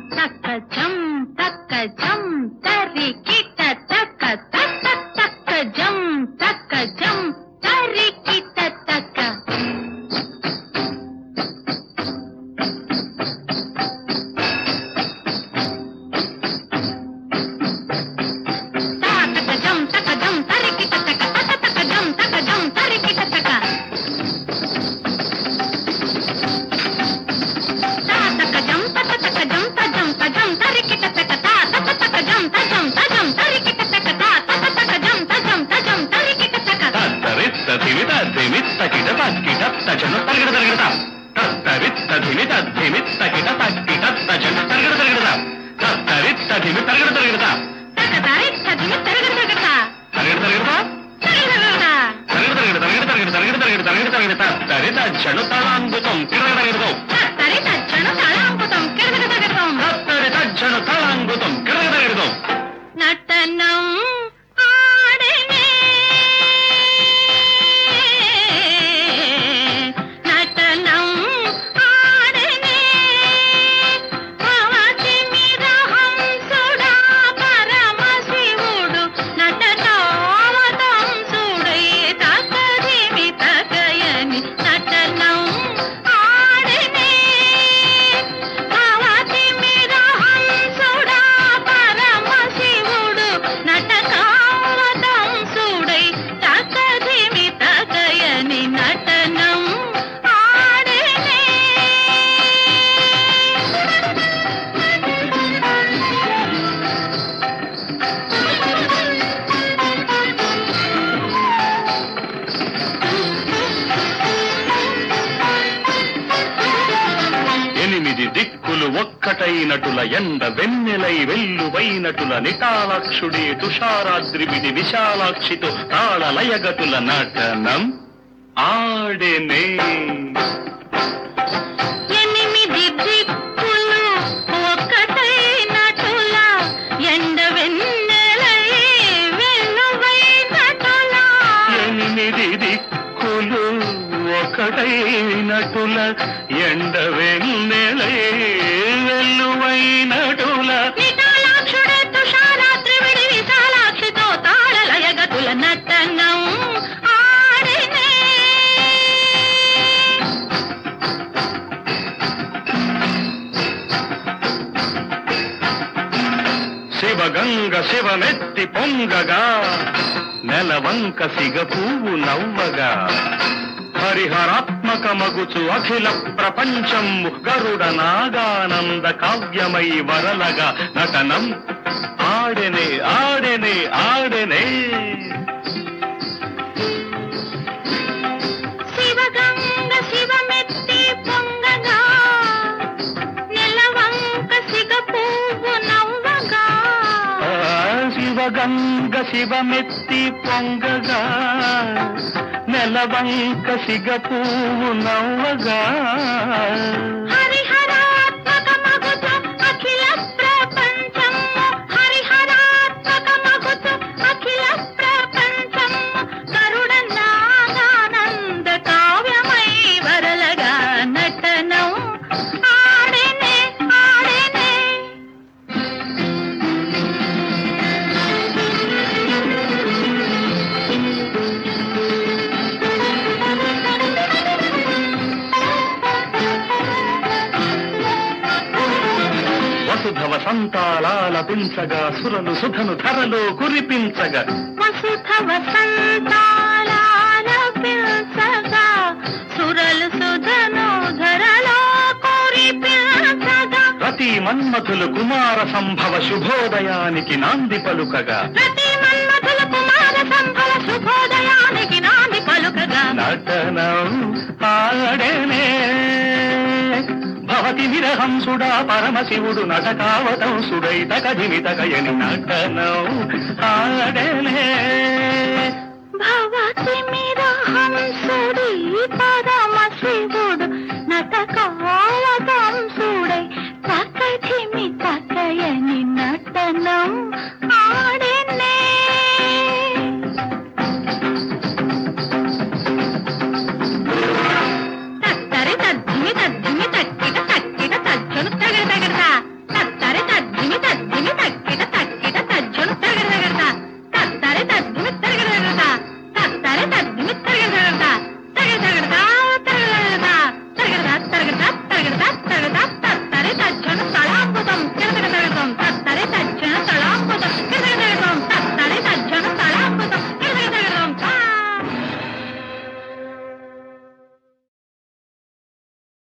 తక్క జం తక్క జం తరికిట తక్క తక్క తక్క జం తక్క జం తరికిట తక్క తాతక జం తక జం తరికిట తక తక తక జం తక జం తరికిట తక తాతక జం తక తక జం త జం త జం తరికిట తక తాతక తక జం త జం త జం తరికిట తక తాతక తక జం త జం త జం తరికిట తక తత్తరిత్త ధిమిత ధిమిత్త కిట తక్కిట తచను తరగడ తరగడత తత్తరిత్త ధిమిత ధిమిత్త కిట తక్కిట తచను తరగడ తరగడత తత్తరిత్త ధిమి తరగడ తరగడత తక తరిత్త దిమి తరగడ తరగడ తరగడ తరగడత తరగడ తరగడ తరగడ తరగడ తరగడ తరగడ తరగడ తరగడ తరిత జను తలాంగుతం తిరగడ తరగడతో తరిత జన తళాంకుతం కిరగడ తరగడం తత్తరిత జను తలాంగుతం తిరగడ తరగడతో నటనం ఆడనే నటనం ఆడనే భవతి మిరహంసుడా పరమశివుడు నటనావతంసుడై తకదిమి తకయని నటనం ఆడనే భవతి మిరహంసుడా పరమశివుడు నటకావతంసుడై తకదిమి తకయని నటనం ఆడనే ఎనిమిది దిక్కులు ఒక్కటైనటుల ఎండ వెన్నెలై వెల్లువైనటుల నిటాలాక్షుడే తుషారాద్రివిడి విశాలాక్షితో తాళ లయగతుల నటనం ఆడెనే ఎనిమిది దిక్కులు ఒక్కటైనటుల ఎండ వెన్నెలై వెల్లువైనటుల ఎనిమిది దిక్కులు ఒకటైనటుల ఎండ వెన్నెలై వెల్లువైనటుల నిటాలాక్షుడే తుషారాత్రి విడి విశాలాక్షితో తాళలయగతుల నటనం ఆడినే శివగంగ శివమెత్తి పొంగగా నెలవంక సిగ పువ్వు నవ్వగా హరిహరాత్మక మగుచు అఖిల ప్రపంచం గరుడ నాగానంద కావ్యమై వరలగా నటనం ఆడెనే ఆడెనే ఆడెనే శివగంగ శివమెత్తి పొంగగా నెలవంక సిగ పువ్వు నవ్వగా ఆ, శివగంగ శివమెత్తి పొంగగా నెలవంక సిగ పువ్వు నవ్వగా హరిహరాత్మక మగుచు అఖిల ప్రపంచము హరిహరాత్మక మగుచు అఖిల ప్రపంచము కరుణ నాగానంద కావ్యమై వరలగా నటనం ఆడెనే ఆడెనే వసుధవ సంతాలాలపించగా సురలు సుధను ధరలో కురిపించగా వసుధ వసంతాల పిల్చగా సురలు సుధను ధరలో కురిపించగా ప్రతి మన్మథులు కుమార సంభవ శుభోదయానికి నాంది పలుకగా ప్రతి మన్మథుల కుమార సంభవ శుభోదయానికి నాంది పలుకగా నటనం ఆడనే భవతి విరహంసుడా పరమశివుడు నటకావతంసుడై తకధిమి తకయని నటనం ఆడనే భవతి మిరహంసుడి పరమ శివుడు నటకా